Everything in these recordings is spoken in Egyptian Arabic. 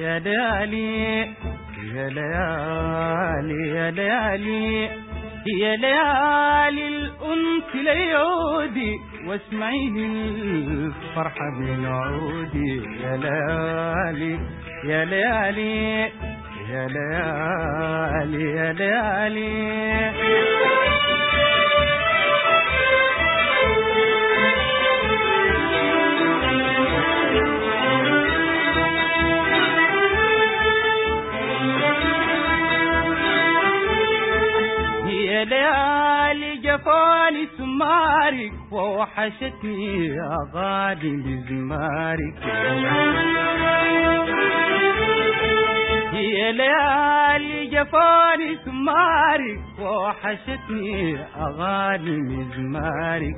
يا ليالي يا ليالي يا ليالي يا ليالي الأنس ليعودي واسمعي الفرحة من عودي يا ليالي يا ليالي يا ليالي يا ليالي يا ليالي جفاني سمارك ووحشتني أغاني بزمارك يا ليالي جفاني سمارك ووحشتني أغاني بزمارك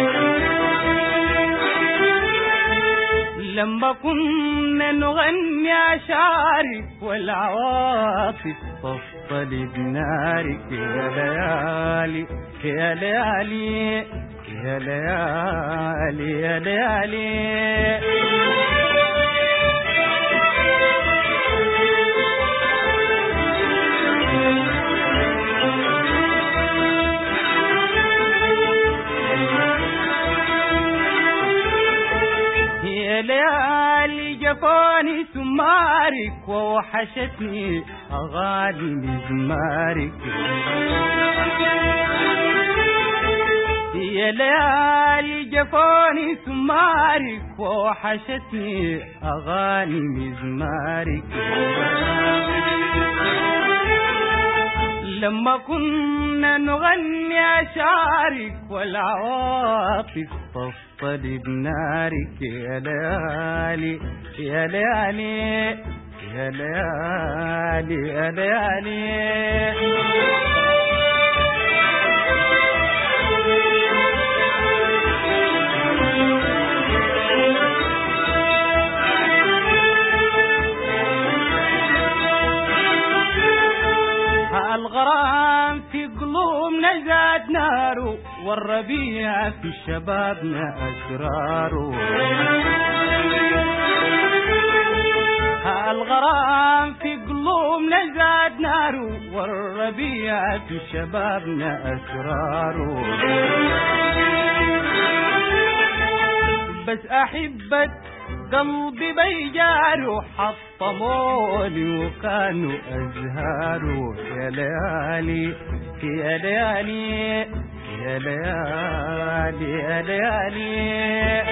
لما كنا نغني أشعارك والعواطف تفضل بنارك يا ليالي يا ليالي يا ليالي يا ليالي يا ليالي جفاني سمارك ووحشتني أغاني مزمارك يا ليالي جفاني سمارك ووحشتني أغاني مزمارك لما كنا نغني أشعارك والعواطف تفضل بنارك يا ليالي يا ليالي يا ليالي يا ليالي الغرام في قلوبنا زاد ناره والربيع في شبابنا أسراره الغرام في قلوبنا زاد ناره والربيع في شبابنا أسراره بس أحبك قلبي بيجاروا حطموني وكانوا أزهاروا يا ليالي يا ليالي يا ليالي يا ليالي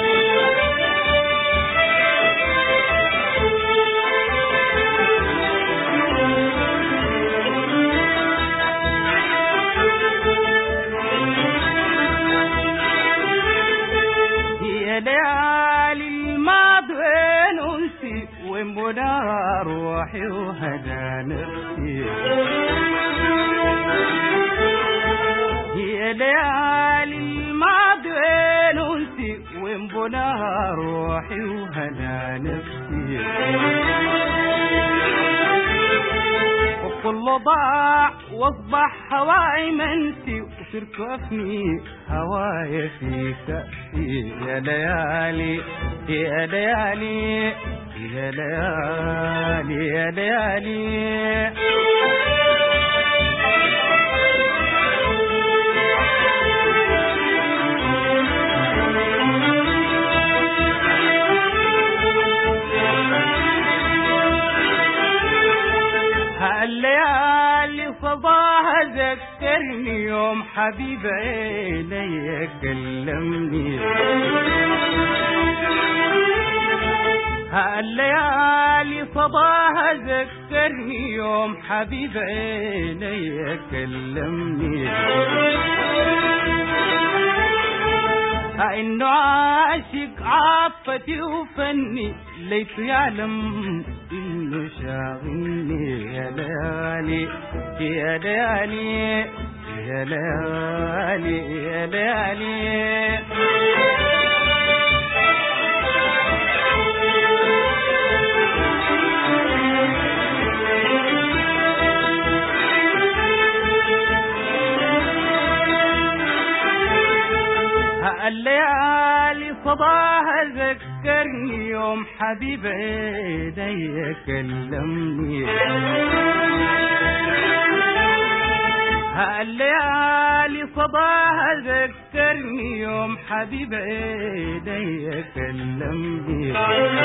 يا ليالي الماضي وين انسي وين بنا روحي وهدى نفسي يا ليالي الماضي وين انسي وين بنا روحي وهدى نفسي وكل ضاع واصبح هواي منسي وصرت افني هواي في كأسي يا ليالي يا ليالي يا ليالي يا ليالي هالليالي صباها ذكرني يوم حبيب عيني كلمني هالليالي صباها ذكرني يوم حبيب عيني كلمني انه عاشق عافتي وفني ليس يعلم انه شاغلني يا ليالي يا ليالي يا ليالي يا ليالي الليالي صداها ذكرني يوم حبيب عيدي كلمني الليالي صداها ذكرني يوم حبيب عيدي كلمني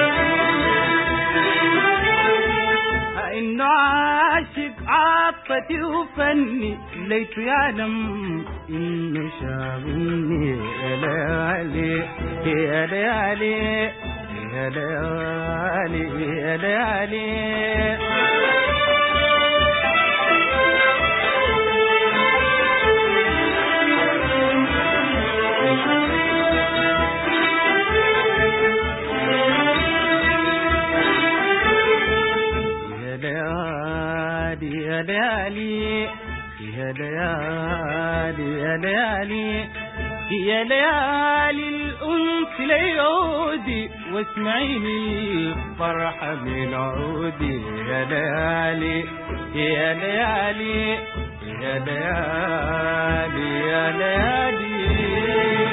انه عاشق عاطفتي وفني ليت يعلم انه شاغلني يا ليالي يا ليالي يا ليالي يا ليالي يا ليالي يا ليالي يا ليالي يا ليالي الأنس ليعودي واسمعيني الفرحة من عودي يا ليالي يا ليالي يا ليالي يا ليالي